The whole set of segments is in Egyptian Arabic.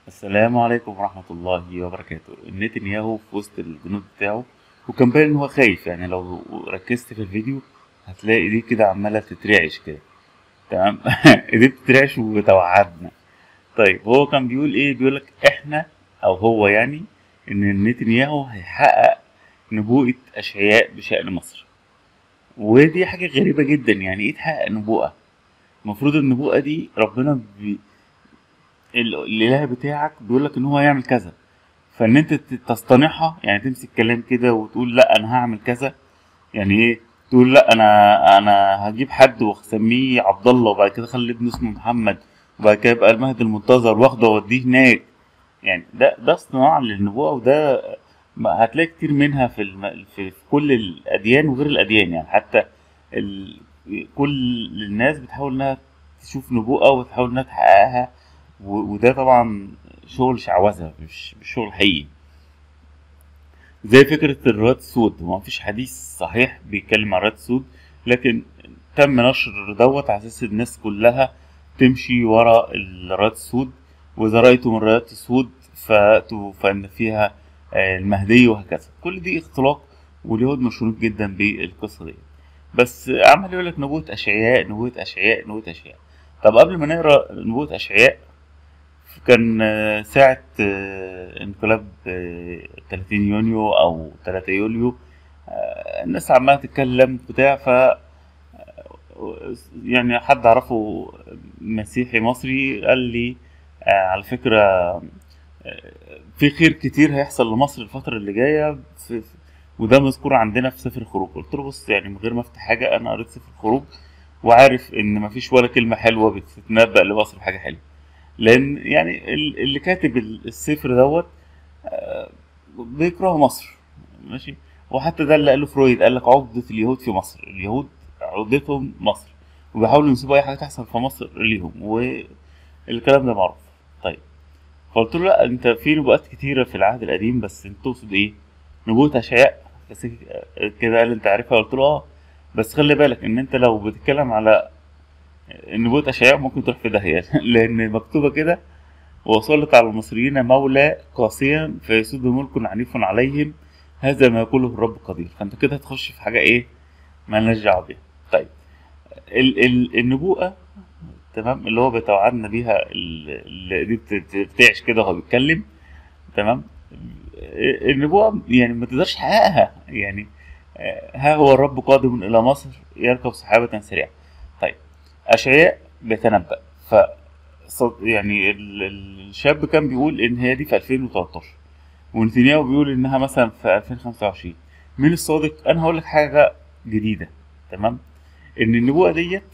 السلام عليكم ورحمة الله وبركاته نتنياهو في وسط الجنود بتاعه وكان باين ان هو خايف يعني لو ركزت في الفيديو هتلاقي ايديه كده عمالة تترعش كده تمام ايديه بتترعش وتوعدنا طيب هو كان بيقول ايه بيقولك احنا او هو يعني ان نتنياهو هيحقق نبوءة اشعياء بشأن مصر ودي حاجة غريبة جدا يعني ايه تحقق نبوءة المفروض النبوءة دي ربنا بي... ال- الاله بتاعك بيقول لك ان هو هيعمل كذا فان انت ت- تصطنعها يعني تمسك كلام كده وتقول لا انا هعمل كذا يعني ايه تقول لا انا انا هجيب حد واسميه عبد الله وبعد كده اخلي ابنه اسمه محمد وبعد كده يبقى المهدي المنتظر واخده واوديه هناك يعني ده ده اصطناع للنبوءه وده ما هتلاقي كتير منها في الم... في, في كل الاديان وغير الاديان يعني حتى ال... كل الناس بتحاول انها تشوف نبوءه وتحاول انها تحققها و- وده طبعا شغل شعوذة مش مش شغل حقيقي زي فكرة الراد السود هو مفيش حديث صحيح بيتكلم عن الراد السود لكن تم نشر دوت على أساس الناس كلها تمشي ورا الراد السود وإذا رأيتم الراد السود فأتوا فإن فيها آه، المهدي وهكذا كل دي اختلاق واليهود مشهورين جدا بالقصة دي بس عمال يقول لك نبوة أشعياء نبوة أشعياء نبوة أشعياء طب قبل ما نقرا نبوة أشعياء كان آه، ساعة آه، انقلاب آه، 30 يونيو أو 3 يوليو آه، الناس عمالة تتكلم بتاع ف يعني حد أعرفه مسيحي مصري قال لي آه، على فكرة آه، في خير كتير هيحصل لمصر الفترة اللي جاية في في- وده مذكور عندنا في سفر الخروج قلت له بص يعني من غير ما افتح حاجة أنا قريت سفر الخروج وعارف إن مفيش ولا كلمة حلوة بتتنبأ لمصر بحاجة حلوة لان يعني ال- اللي كاتب ال- السفر دوت آه، بيكره مصر ماشي وحتى ده اللي قاله فرويد قال لك عقدة اليهود في مصر اليهود عقدتهم مصر وبيحاولوا ينسبوا اي حاجه تحصل في مصر ليهم والكلام ده معروف طيب فقلت له لا انت في نبوءات كتيره في العهد القديم بس انت تقصد ايه نبوءة اشعياء بس كده قال انت عارفها قلت له اه بس خلي بالك ان انت لو بتتكلم على نبوءة أشعياء ممكن تروح في داهية لأن مكتوبة كده وصلت على المصريين مولى قاسيا فيسود ملك عنيف عليهم هذا ما يقوله الرب قدير فأنت كده هتخش في حاجة إيه مالناش دعوة بيها طيب ال ال النبوءة تمام اللي هو بيتوعدنا بيها ال- اللي دي بت- بتعش كده وهو بيتكلم تمام النبوءة يعني ما تقدرش تحققها يعني آه، ها هو الرب قادم إلى مصر يركب سحابة سريعة طيب أشعياء بيتنبأ ف صد- يعني ال- ال- الشاب كان بيقول إن هي دي في 2013 ونتنياهو بيقول إنها مثلا في 2025 مين الصادق؟ أنا هقول لك حاجة جديدة تمام؟ إن النبوءة ديت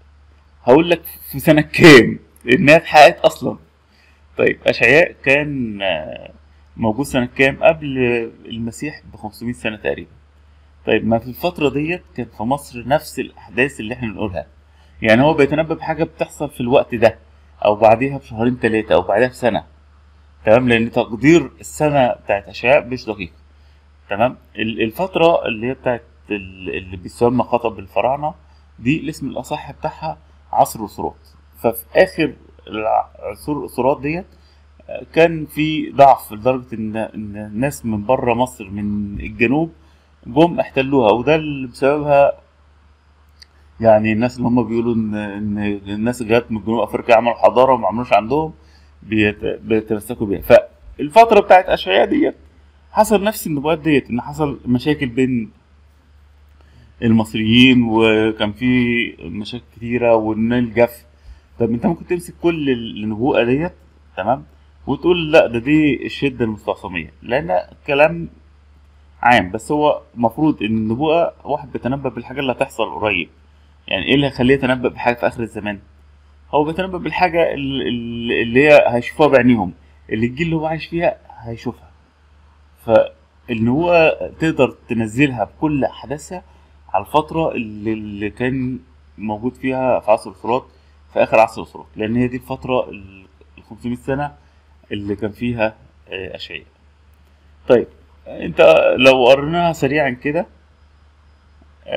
هقول لك في سنة كام إنها اتحققت أصلا طيب أشعياء كان آه، موجود سنة كام؟ قبل المسيح ب 500 سنة تقريبا طيب ما في الفترة ديت كان في مصر نفس الأحداث اللي احنا بنقولها يعني هو بيتنبأ بحاجة بتحصل في الوقت ده أو بعديها بشهرين ثلاثة أو بعدها بسنة تمام لأن تقدير السنة بتاعت أشعياء مش دقيق تمام ال- الفترة اللي هي بتاعت ال- اللي بيسمى خطب الفراعنة دي الاسم الأصح بتاعها عصر الأسرات ففي آخر العصور الأسرات ديت آه، كان في ضعف لدرجة إن إن الناس من بره مصر من الجنوب جم احتلوها وده اللي بسببها يعني الناس اللي هم بيقولوا ان ان الناس اللي جت من جنوب افريقيا عملوا حضاره وما عملوش عندهم بيت- بيتمسكوا بيها فالفتره بتاعت اشعياء ديت حصل نفس النبوات ديت ان حصل مشاكل بين المصريين وكان في مشاكل كتيره والنيل جف طب انت ممكن تمسك كل النبوءه ديت تمام وتقول لا ده دي الشده المستعصميه لان كلام عام بس هو المفروض ان النبوءه واحد بيتنبأ بالحاجه اللي هتحصل قريب يعني ايه اللي هيخليه يتنبأ بحاجه في اخر الزمان هو بيتنبأ بالحاجه ال- ال- اللي هي هيشوفوها بعينيهم اللي الجيل اللي هو عايش فيها هيشوفها فالنبوءه تقدر تنزلها بكل احداثها على الفتره اللي, اللي كان موجود فيها في عصر الفرات في اخر عصر الفرات لان هي دي الفتره ال 500 سنه اللي كان فيها آه، اشعياء طيب انت لو قريناها سريعا كده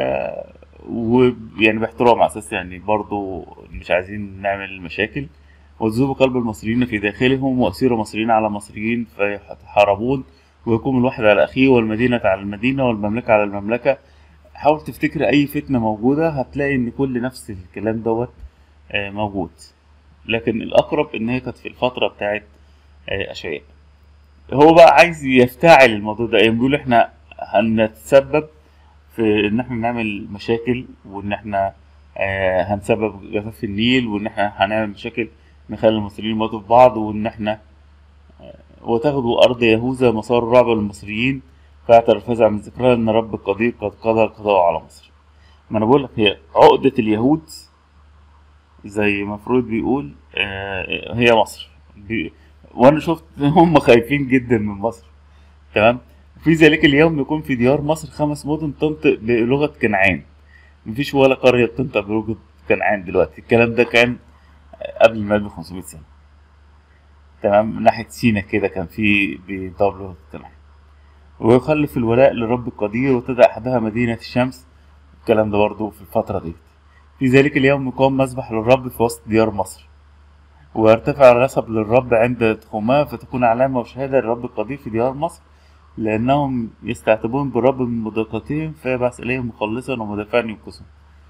آه، ويعني باحترام على اساس يعني برضو مش عايزين نعمل مشاكل وتذوب قلب المصريين في داخلهم وأسير مصريين على مصريين فيتحاربون ويقوم الواحد على أخيه والمدينة على المدينة والمملكة على المملكة حاول تفتكر أي فتنة موجودة هتلاقي إن كل نفس الكلام دوت آه، موجود لكن الأقرب إن هي كانت في الفترة بتاعت آه، أشعياء هو بقى عايز يفتعل الموضوع ده يعني بيقول إحنا هنتسبب في إن إحنا نعمل مشاكل وإن إحنا آه، هنسبب جفاف في النيل وإن إحنا هنعمل مشاكل نخلي المصريين يموتوا في بعض وإن إحنا وتاخدوا أرض يهوذا مسار الرعب للمصريين فاعتر الفزع من ذكرها إن رب القدير قد قضى القضاء على مصر ما أنا بقول لك هي عقدة اليهود زي ما فرويد بيقول آه، هي مصر بي- وأنا شفت هم خايفين جدا من مصر تمام في ذلك اليوم يكون في ديار مصر خمس مدن تنطق بلغة كنعان مفيش ولا قرية بتنطق بلغة كنعان دلوقتي الكلام ده كان قبل الميلاد ب 500 سنة تمام من ناحية سينا كده كان في بينطق بلغة كنعان ويخلف الولاء للرب القدير وتدع أحدها مدينة الشمس الكلام ده برضه في الفترة دي في ذلك اليوم يقام مذبح للرب في وسط ديار مصر ويرتفع الرسب للرب عند تخوماه فتكون علامة وشهادة للرب القدير في ديار مصر لأنهم يستعتبون بالرب من مضايقتهم فيبعث إليهم مخلصا ومدافعا ينقذهم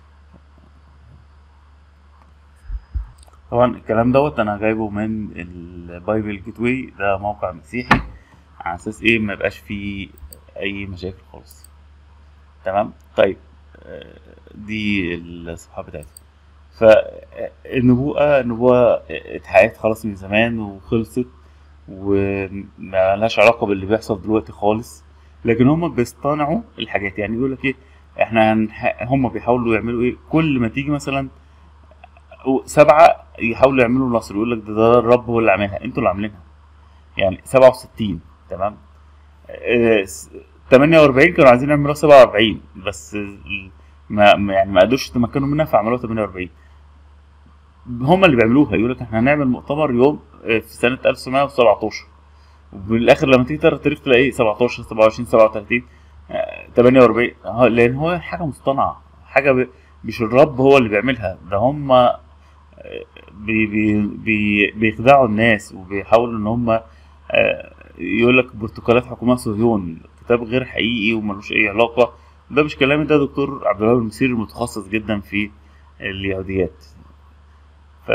طبعا الكلام دوت أنا جايبه من البايبل جيت واي ده موقع مسيحي على أساس إيه ما يبقاش فيه أي مشاكل خالص تمام طيب آه، دي الصفحة بتاعتي فالنبوءة النبوءة اتحققت خلاص من زمان وخلصت وما لهاش علاقة باللي بيحصل دلوقتي خالص لكن هم بيصطنعوا الحاجات يعني يقول لك ايه احنا هنح... هم بيحاولوا يعملوا ايه كل ما تيجي مثلا سبعة يحاولوا يعملوا نصر يقول لك ده, ده الرب هو اللي عاملها انتوا اللي عاملينها يعني 67 تمام آه، س- 48 كانوا عايزين يعملوها 47 بس ال- ما ما- يعني ما قدروش يتمكنوا منها فعملوها 48 هم اللي بيعملوها يقول لك احنا هنعمل مؤتمر يوم آه، في سنة 1917 وبالاخر لما تيجي تقرا التاريخ تلاقي ايه 17 27 37 آه، 48 اه لان هو حاجه مصطنعه حاجه ب- مش الرب هو اللي بيعملها ده هم آه، بي بي بي بيخدعوا الناس وبيحاولوا ان هم آه، يقول لك برتقالات حكومه صهيون كتاب غير حقيقي وملوش اي علاقه ده مش كلامي ده دكتور عبد الوهاب المسير المتخصص جدا في اليهوديات ف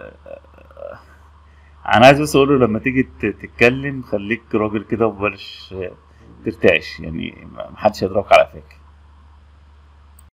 انا عايز بس اقول له لما تيجي ت- تتكلم خليك راجل كده وبلاش ترتعش يعني ما- محدش يضربك على قفاك